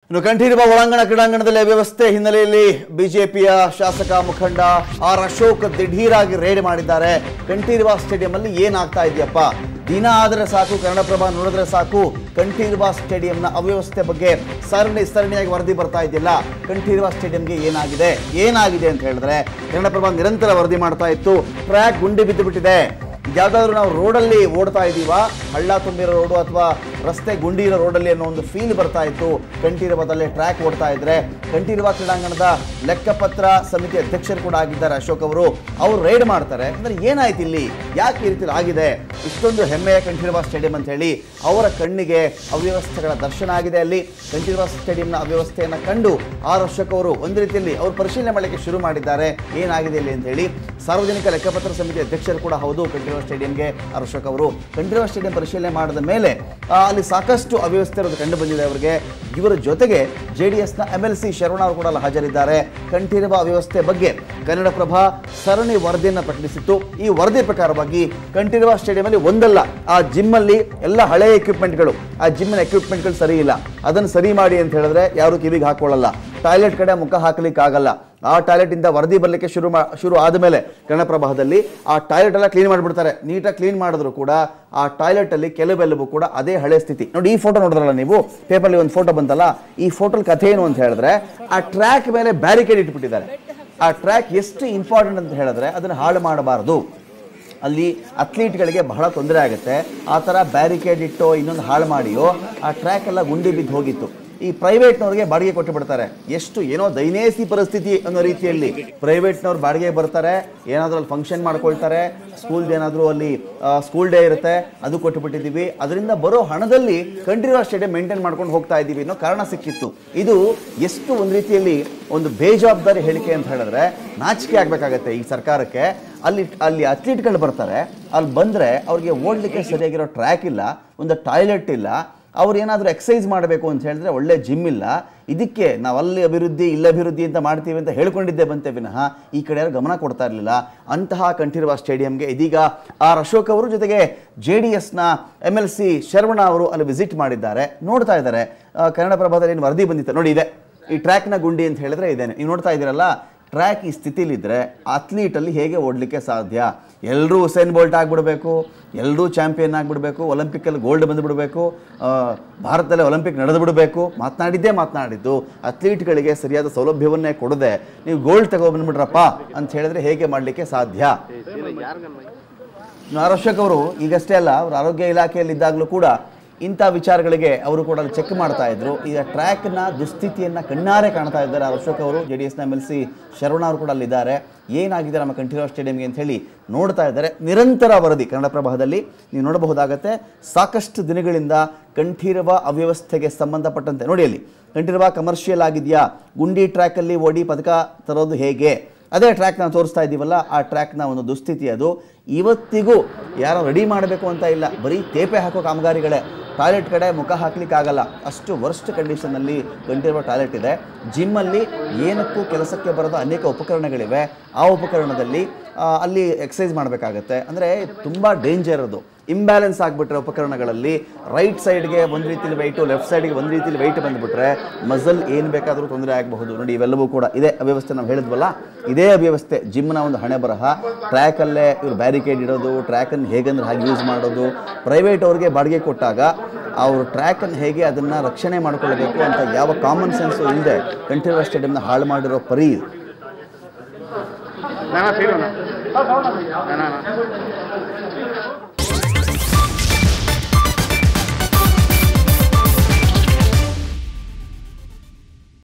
ಇನ್ನು ಕಂಠೀರವ ಒಳಾಂಗಣ ಕ್ರೀಡಾಂಗಣದಲ್ಲಿ ಅವ್ಯವಸ್ಥೆ ಹಿನ್ನೆಲೆಯಲ್ಲಿ ಬಿಜೆಪಿಯ ಶಾಸಕ ಮುಖಂಡ ಆರ್ ಅಶೋಕ್ ದಿಢೀರಾಗಿ ರೇಡ್ ಮಾಡಿದ್ದಾರೆ ಕಂಠೀರವ ಸ್ಟೇಡಿಯಂ ಅಲ್ಲಿ ಏನಾಗ್ತಾ ಇದೆಯಪ್ಪ ದಿನ ಆದರೆ ಸಾಕು ಕನ್ನಡಪ್ರಭ ನೋಡಿದ್ರೆ ಸಾಕು ಕಂಠೀರವ ಸ್ಟೇಡಿಯಂನ ಅವ್ಯವಸ್ಥೆ ಬಗ್ಗೆ ಸರಣಿ ಸರಣಿಯಾಗಿ ವರದಿ ಬರ್ತಾ ಇದೆಯಲ್ಲ ಕಂಠೀರವ ಸ್ಟೇಡಿಯಂಗೆ ಏನಾಗಿದೆ ಏನಾಗಿದೆ ಅಂತ ಹೇಳಿದ್ರೆ ಕನ್ನಡಪ್ರಭ ನಿರಂತರ ವರದಿ ಮಾಡ್ತಾ ಇತ್ತು ಟ್ರ್ಯಾಕ್ ಗುಂಡಿ ಬಿದ್ದು ಬಿಟ್ಟಿದೆ ಯಾವ್ದಾದ್ರು ನಾವು ರೋಡಲ್ಲಿ ಓಡ್ತಾ ಇದೀವ ಹಳ್ಳ ತುಂಬಿರೋ ರೋಡು ಅಥವಾ ರಸ್ತೆ ಗುಂಡಿ ಇರೋ ರೋಡಲ್ಲಿ ಅನ್ನೋ ಒಂದು ಫೀಲ್ ಬರ್ತಾ ಇತ್ತು ಕಂಠೀರವದಲ್ಲಿ ಟ್ರ್ಯಾಕ್ ಓಡ್ತಾ ಇದ್ರೆ ಕಂಠೀರವ ಕ್ರೀಡಾಂಗಣದ ಲೆಕ್ಕಪತ್ರ ಸಮಿತಿ ಅಧ್ಯಕ್ಷರು ಕೂಡ ಆಗಿದ್ದಾರೆ ಅಶೋಕ್ ಅವರು ಅವರು ರೈಡ್ ಮಾಡ್ತಾರೆ ಅಂದ್ರೆ ಏನಾಯ್ತು ಇಲ್ಲಿ ಯಾಕೆ ಈ ರೀತಿ ಆಗಿದೆ ಇಷ್ಟೊಂದು ಹೆಮ್ಮೆಯ ಕಂಠೀರವ ಸ್ಟೇಡಿಯಂ ಅಂತ ಹೇಳಿ ಅವರ ಕಣ್ಣಿಗೆ ಅವ್ಯವಸ್ಥೆಗಳ ದರ್ಶನ ಆಗಿದೆ ಅಲ್ಲಿ ಕಂಠೀರವ ಸ್ಟೇಡಿಯಂನ ಅವ್ಯವಸ್ಥೆಯನ್ನು ಕಂಡು ಆರ್ ಅಶೋಕ್ ಅವರು ಒಂದು ರೀತಿಯಲ್ಲಿ ಅವರು ಪರಿಶೀಲನೆ ಮಾಡಲಿಕ್ಕೆ ಶುರು ಮಾಡಿದ್ದಾರೆ ಏನಾಗಿದೆ ಇಲ್ಲಿ ಅಂತ ಹೇಳಿ ಸಾರ್ವಜನಿಕ ಲೆಕ್ಕಪತ್ರ ಸಮಿತಿ ಅಧ್ಯಕ್ಷರು ಕೂಡ ಹೌದು ಕಂಠೀರವ ಸ್ಟೇಡಿಯಂಗೆ ಆರ್ ಅಶೋಕ್ ಅವರು ಕಂಠೀರವ ಸ್ಟೇಡಿಯಂ ಪರಿಶೀಲನೆ ಮಾಡಿದ ಮೇಲೆ ಆ, ಅಲ್ಲಿ ಸಾಕಷ್ಟು ಅವ್ಯವಸ್ಥೆ ಇರೋದು ಕಂಡು ಬಂದಿದೆ ಅವರಿಗೆ ಇವರ ಜೊತೆಗೆ ಜೆ ಡಿ ಎಸ್ನ ಎಮ್ ಎಲ್ ಸಿ ಶರವಣ ಅವರು ಕೂಡ ಅಲ್ಲಿ ಹಾಜರಿದ್ದಾರೆ ಕಂಠೀರವ ಅವ್ಯವಸ್ಥೆ ಬಗ್ಗೆ ಕನ್ನಡಪ್ರಭ ಸರಣಿ ವರದಿಯನ್ನು ಪ್ರಕಟಿಸಿತ್ತು ಈ ವರದಿ ಪ್ರಕಾರವಾಗಿ ಕಂಠೀರವ ಸ್ಟೇಡಿಯಂಲ್ಲಿ ಒಂದಲ್ಲ ಆ ಜಿಮ್ಮಲ್ಲಿ ಎಲ್ಲ ಹಳೆಯ ಎಕ್ವಿಪ್ಮೆಂಟ್ಗಳು ಆ ಜಿಮ್ಮಿನ ಎಕ್ವಿಪ್ಮೆಂಟ್ಗಳು ಸರಿ ಇಲ್ಲ ಅದನ್ನು ಸರಿ ಮಾಡಿ ಅಂತ ಹೇಳಿದ್ರೆ ಯಾರು ಕಿವಿಗೆ ಹಾಕೊಳ್ಳಲ್ಲ ಟಾಯ್ಲೆಟ್ ಕಡೆ ಮುಖ ಹಾಕ್ಲಿಕ್ಕೆ ಆಗಲ್ಲ ಆ ಟಾಯ್ಲೆಟ್ ಇಂದ ವರದಿ ಬರಲಿಕ್ಕೆ ಶುರು ಮಾ ಶುರು ಆದಮೇಲೆ ಕನ್ನಡಪ್ರಭದಲ್ಲಿ ಆ ಟಾಯ್ಲೆಟ್ ಎಲ್ಲ ಕ್ಲೀನ್ ಮಾಡಿಬಿಡ್ತಾರೆ ನೀಟಾಗಿ ಕ್ಲೀನ್ ಮಾಡಿದ್ರು ಕೂಡ ಆ ಟಾಯ್ಲೆಟ್ ಅಲ್ಲಿ ಕೆಲವೆಲ್ಲವೂ ಕೂಡ ಅದೇ ಹಳೆ ಸ್ಥಿತಿ ನೋಡಿ ಈ ಫೋಟೋ ನೋಡಿದ್ರಲ್ಲ ನೀವು ಪೇಪರ್ಲಿ ಒಂದು ಫೋಟೋ ಬಂತಲ್ಲ ಈ ಫೋಟೋಲ್ ಕಥೆ ಏನು ಅಂತ ಹೇಳಿದ್ರೆ ಆ ಟ್ರ್ಯಾಕ್ ಮೇಲೆ ಬ್ಯಾರಿಕೇಡ್ ಇಟ್ಬಿಟ್ಟಿದ್ದಾರೆ ಆ ಟ್ರ್ಯಾಕ್ ಎಷ್ಟು ಇಂಪಾರ್ಟೆಂಟ್ ಅಂತ ಹೇಳಿದ್ರೆ ಅದನ್ನು ಹಾಳು ಮಾಡಬಾರದು ಅಲ್ಲಿ ಅಥ್ಲೀಟ್ಗಳಿಗೆ ಬಹಳ ತೊಂದರೆ ಆಗುತ್ತೆ ಆ ಥರ ಬ್ಯಾರಿಕೇಡ್ ಇಟ್ಟೋ ಇನ್ನೊಂದು ಹಾಳು ಮಾಡಿಯೋ ಆ ಟ್ರ್ಯಾಕ್ ಎಲ್ಲ ಗುಂಡಿ ಬಿದ್ದು ಹೋಗಿತ್ತು ಈ ಪ್ರೈವೇಟ್ನವ್ರಿಗೆ ಬಾಡಿಗೆ ಕೊಟ್ಟು ಬಿಡ್ತಾರೆ ಎಷ್ಟು ಏನೋ ದೈನೇಸಿ ಪರಿಸ್ಥಿತಿ ಅನ್ನೋ ರೀತಿಯಲ್ಲಿ ಪ್ರೈವೇಟ್ನವ್ರು ಬಾಡಿಗೆ ಬರ್ತಾರೆ ಏನಾದರೂ ಅಲ್ಲಿ ಫಂಕ್ಷನ್ ಮಾಡ್ಕೊಳ್ತಾರೆ ಸ್ಕೂಲ್ದು ಏನಾದರೂ ಅಲ್ಲಿ ಸ್ಕೂಲ್ ಡೇ ಇರುತ್ತೆ ಅದು ಕೊಟ್ಟು ಬಿಟ್ಟಿದ್ದೀವಿ ಅದರಿಂದ ಬರೋ ಹಣದಲ್ಲಿ ಕಂಠೀರವ ಸ್ಟೇಡಿಯಂ ಮೇಂಟೈನ್ ಮಾಡ್ಕೊಂಡು ಹೋಗ್ತಾ ಇದ್ದೀವಿ ಅನ್ನೋ ಕಾರಣ ಸಿಕ್ಕಿತ್ತು ಇದು ಎಷ್ಟು ಒಂದು ರೀತಿಯಲ್ಲಿ ಒಂದು ಬೇಜವಾಬ್ದಾರಿ ಹೇಳಿಕೆ ಅಂತ ಹೇಳಿದ್ರೆ ನಾಚಿಕೆ ಆಗಬೇಕಾಗತ್ತೆ ಈ ಸರ್ಕಾರಕ್ಕೆ ಅಲ್ಲಿ ಅಲ್ಲಿ ಅಥ್ಲೀಟ್ಗಳು ಬರ್ತಾರೆ ಅಲ್ಲಿ ಬಂದರೆ ಅವ್ರಿಗೆ ಓಡಲಿಕ್ಕೆ ಸರಿಯಾಗಿರೋ ಟ್ರ್ಯಾಕ್ ಇಲ್ಲ ಒಂದು ಟಾಯ್ಲೆಟ್ ಇಲ್ಲ ಅವ್ರು ಏನಾದರೂ ಎಕ್ಸಸೈಸ್ ಮಾಡಬೇಕು ಅಂತ ಹೇಳಿದ್ರೆ ಒಳ್ಳೆ ಜಿಮ್ ಇಲ್ಲ ಇದಕ್ಕೆ ನಾವು ಅಲ್ಲಿ ಅಭಿವೃದ್ಧಿ ಇಲ್ಲಿ ಅಭಿವೃದ್ಧಿ ಅಂತ ಮಾಡ್ತೀವಿ ಅಂತ ಹೇಳ್ಕೊಂಡಿದ್ದೆ ಬಂತೆ ವಿನಃ ಈ ಕಡೆ ಯಾರು ಗಮನ ಕೊಡ್ತಾ ಇರಲಿಲ್ಲ ಅಂತಹ ಕಂಠೀರವ ಸ್ಟೇಡಿಯಂಗೆ ಇದೀಗ ಆರ್ ಅಶೋಕ್ ಅವರು ಜೊತೆಗೆ ಜೆ ಡಿ ಎಸ್ನ ಎಮ್ ಎಲ್ ಸಿ ಶರವಣ ಅವರು ಅಲ್ಲಿ ವಿಸಿಟ್ ಮಾಡಿದ್ದಾರೆ ನೋಡ್ತಾ ಇದ್ದಾರೆ ಆ, ಕನ್ನಡಪ್ರಭದಲ್ಲಿ ಏನು ವರದಿ ಬಂದಿತ್ತು ನೋಡಿ ಇದೆ ಈ ಟ್ರ್ಯಾಕ್ನ ಗುಂಡಿ ಅಂತ ಹೇಳಿದ್ರೆ ಇದೇನೆ ನೀವು ನೋಡ್ತಾ ಇದ್ದೀರಲ್ಲ ಟ್ರ್ಯಾಕ್ ಈ ಸ್ಥಿತಿಲಿದ್ದರೆ ಅಥ್ಲೀಟಲ್ಲಿ ಹೇಗೆ ಓಡಲಿಕ್ಕೆ ಸಾಧ್ಯ ಎಲ್ಲರೂ ಹುಸೇನ್ ಬೋಲ್ಟ್ ಆಗಿಬಿಡಬೇಕು ಎಲ್ಲರೂ ಚಾಂಪಿಯನ್ ಆಗಿಬಿಡಬೇಕು ಒಲಿಂಪಿಕ್ಕಲ್ಲಿ ಗೋಲ್ಡ್ ಬಂದುಬಿಡಬೇಕು ಭಾರತದಲ್ಲಿ ಒಲಿಂಪಿಕ್ ನಡೆದು ಬಿಡಬೇಕು ಮಾತನಾಡಿದ್ದೇ ಮಾತನಾಡಿದ್ದು ಅಥ್ಲೀಟ್ಗಳಿಗೆ ಸರಿಯಾದ ಸೌಲಭ್ಯವನ್ನೇ ಕೊಡದೆ ನೀವು ಗೋಲ್ಡ್ ತಗೊಬಂದ್ಬಿಟ್ರಪ್ಪ ಅಂತ ಹೇಳಿದ್ರೆ ಹೇಗೆ ಮಾಡಲಿಕ್ಕೆ ಸಾಧ್ಯ ಇನ್ನು ಆರ್ ಅಶೋಕ್ ಅವರು ಈಗಷ್ಟೇ ಅಲ್ಲ ಅವರು ಆರೋಗ್ಯ ಇಲಾಖೆಯಲ್ಲಿದ್ದಾಗಲೂ ಕೂಡ ಇಂಥ ವಿಚಾರಗಳಿಗೆ ಅವರು ಕೂಡ ಅಲ್ಲಿ ಚೆಕ್ ಮಾಡ್ತಾ ಇದ್ರು ಈಗ ಟ್ರ್ಯಾಕ್ನ ದುಸ್ಥಿತಿಯನ್ನು ಕಣ್ಣಾರೆ ಕಾಣ್ತಾ ಇದ್ದಾರೆ ಆರ್ ಅಶೋಕ್ ಅವರು ಜೆ ಡಿ ಎಸ್ನ ಎಮ್ ಎಲ್ ಸಿ ಶರವಣ ಅವರು ಕೂಡ ಅಲ್ಲಿದ್ದಾರೆ ಏನಾಗಿದೆ ನಮ್ಮ ಕಂಠೀರವ ಸ್ಟೇಡಿಯಂಗೆ ಅಂತ ಹೇಳಿ ನೋಡ್ತಾ ಇದ್ದಾರೆ ನಿರಂತರ ವರದಿ ಕನ್ನಡಪ್ರಭದಲ್ಲಿ ನೀವು ನೋಡಬಹುದಾಗತ್ತೆ ಸಾಕಷ್ಟು ದಿನಗಳಿಂದ ಕಂಠೀರವ ಅವ್ಯವಸ್ಥೆಗೆ ಸಂಬಂಧಪಟ್ಟಂತೆ ನೋಡಿ ಅಲ್ಲಿ ಕಂಠೀರವ ಕಮರ್ಷಿಯಲ್ ಆಗಿದೆಯಾ ಗುಂಡಿ ಟ್ರ್ಯಾಕಲ್ಲಿ ಓಡಿ ಪದಕ ತರೋದು ಹೇಗೆ ಅದೇ ಟ್ರ್ಯಾಕ್ ನಾವು ತೋರಿಸ್ತಾ ಇದ್ದೀವಲ್ಲ ಆ ಟ್ರ್ಯಾಕ್ನ ಒಂದು ದುಸ್ಥಿತಿ ಅದು ಇವತ್ತಿಗೂ ಯಾರೋ ರೆಡಿ ಮಾಡಬೇಕು ಅಂತ ಇಲ್ಲ ಬರೀ ತೇಪೆ ಹಾಕೋ ಕಾಮಗಾರಿಗಳೇ ಟಾಯ್ಲೆಟ್ ಕಡೆ ಮುಖ ಹಾಕ್ಲಿಕ್ಕೆ ಆಗಲ್ಲ ಅಷ್ಟು ವರ್ಸ್ಟ್ ಕಂಡೀಷನಲ್ಲಿ ಕಂಠೀರವ ಟಾಯ್ಲೆಟ್ ಇದೆ ಜಿಮ್ಮಲ್ಲಿ ಏನಕ್ಕೂ ಕೆಲಸಕ್ಕೆ ಬರೋದು ಅನೇಕ ಉಪಕರಣಗಳಿವೆ ಆ ಉಪಕರಣದಲ್ಲಿ ಆ, ಅಲ್ಲಿ ಎಕ್ಸಸೈಸ್ ಮಾಡಬೇಕಾಗತ್ತೆ ಅಂದರೆ ತುಂಬ ಡೇಂಜರ್ ಅದು ಇಂಬ್ಯಾಲೆನ್ಸ್ ಆಗಿಬಿಟ್ರೆ ಉಪಕರಣಗಳಲ್ಲಿ ರೈಟ್ ಸೈಡ್ಗೆ ಒಂದು ರೀತಿಲಿ ವೆಯ್ಟು ಲೆಫ್ಟ್ ಸೈಡ್ಗೆ ಒಂದು ರೀತಿಲಿ ವೆಯ್ಟ್ ಬಂದುಬಿಟ್ರೆ ಮಸಲ್ ಏನು ಬೇಕಾದರೂ ತೊಂದರೆ ಆಗಬಹುದು ನೋಡಿ ಇವೆಲ್ಲವೂ ಕೂಡ ಇದೇ ಅವ್ಯವಸ್ಥೆ ನಾವು ಹೇಳಿದ್ವಲ್ಲ ಇದೇ ಅವ್ಯವಸ್ಥೆ ಜಿಮ್ನ ಒಂದು ಹಣೆ ಬರಹ ಟ್ರ್ಯಾಕಲ್ಲೇ ಇವರು ಬ್ಯಾರಿಕೇಡ್ ಇಡೋದು ಟ್ರ್ಯಾಕನ್ನು ಹೇಗಂದ್ರೆ ಹಾಗೆ ಯೂಸ್ ಮಾಡೋದು ಪ್ರೈವೇಟ್ ಅವ್ರಿಗೆ ಬಾಡಿಗೆ ಕೊಟ್ಟಾಗ ಅವರು ಟ್ರ್ಯಾಕನ್ನು ಹೇಗೆ ಅದನ್ನು ರಕ್ಷಣೆ ಮಾಡ್ಕೊಳ್ಬೇಕು ಅಂತ ಯಾವ ಕಾಮನ್ ಸೆನ್ಸು ಇಲ್ಲದೆ ಕಂಠೀರವ ಸ್ಟೇಡಿಯಂನ ಹಾಳು ಮಾಡಿರೋ ಪರಿ ಇದು. ನಾನಾ ಸೈಡು ನಾ ನಾನಾ